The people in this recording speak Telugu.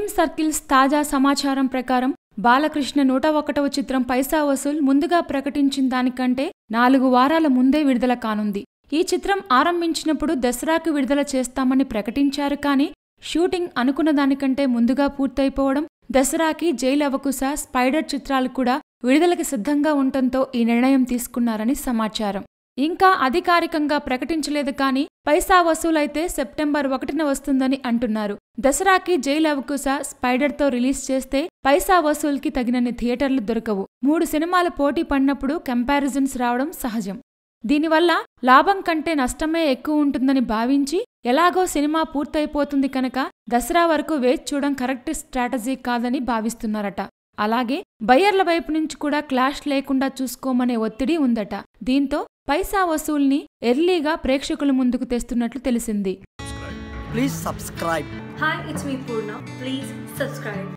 ఫిల్మ్ సర్కిల్స్ తాజా సమాచారం ప్రకారం బాలకృష్ణ నూట ఒకటవ చిత్రం పైసా వసూల్ ముందుగా ప్రకటించిన దానికంటే నాలుగు వారాల ముందే విడుదల కానుంది ఈ చిత్రం ఆరంభించినప్పుడు దసరాకు విడుదల చేస్తామని ప్రకటించారు కానీ షూటింగ్ అనుకున్న దానికంటే ముందుగా పూర్తయిపోవడం దసరాకి జైల్ అవకుశ స్పైడర్ చిత్రాలు కూడా విడుదలకి సిద్ధంగా ఉండటంతో ఈ నిర్ణయం తీసుకున్నారని సమాచారం ఇంకా అధికారికంగా ప్రకటించలేదు కానీ పైసా వసూలైతే సెప్టెంబర్ ఒకటిన వస్తుందని అంటున్నారు దసరాకి జైల్ అవకుశ స్పైడర్తో రిలీజ్ చేస్తే పైసా వసూల్కి తగినన్ని థియేటర్లు దొరకవు మూడు సినిమాలు పోటీ పడినప్పుడు కంపారిజన్స్ రావడం సహజం దీనివల్ల లాభం కంటే నష్టమే ఎక్కువ ఉంటుందని భావించి ఎలాగో సినిమా పూర్తయిపోతుంది కనుక దసరా వరకు వేచి చూడడం కరెక్ట్ స్ట్రాటజీ కాదని భావిస్తున్నారట అలాగే బయ్యర్ల వైపు నుంచి కూడా క్లాష్ లేకుండా చూసుకోమనే ఒత్తిడి ఉందట దీంతో పైసా వసూల్ని ఎర్లీగా ప్రేక్షకుల ముందుకు తెస్తున్నట్లు తెలిసింది Please subscribe. Hi, it's me Purna. Please subscribe.